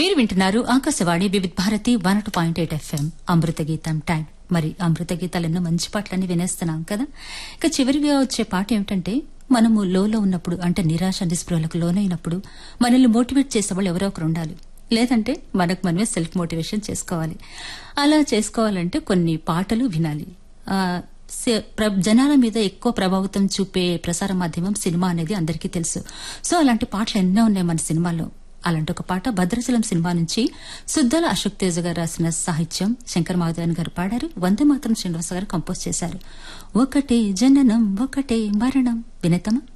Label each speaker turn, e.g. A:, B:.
A: మీరు వింటున్నారు Akashvani Vividh Bharati one two point eight FM అమృత గీతం టైం మరి అమృత గీతాలు ఎన్నో మంచి పాటలన్నీ వినేస్తున్నాం కదా ఇక చివరిగా వచ్చే పాట ఏమిటంటే మనము లోలో ఉన్నప్పుడు అంటే నిరాశ నిస్పృహలకు లోనైనప్పుడు మనల్ని మోటివేట్ చేసేవాళ్ళు ఎవరో ఒకరు ఉండాలి లేదంటే మనకు మనమే సెల్ఫ్ మోటివేషన్ చేసుకోవాలి అలా చేసుకోవాలంటే కొన్ని పాటలు వినాలి ఆ, సే- ప్ర- జనాల మీద ఎక్కువ ప్రభావితం చూపే ప్రసార మాధ్యమం సినిమా అనేది అందరికీ తెలుసు సో అలాంటి పాటలు ఎన్నో ఉన్నాయి మన సినిమాలో అలాంటి ఒక పాట భద్రాచలం సినిమా నుంచి సుద్దాల అశోక్ తేజ గారు రాసిన సాహిత్యం శంకర్ మాధవన్ గారు పాడారు వందే మాత్రం శ్రీనివాస గారు కంపోజ్ చేశారు ఒకటే జననం ఒకటే మరణం వినతమా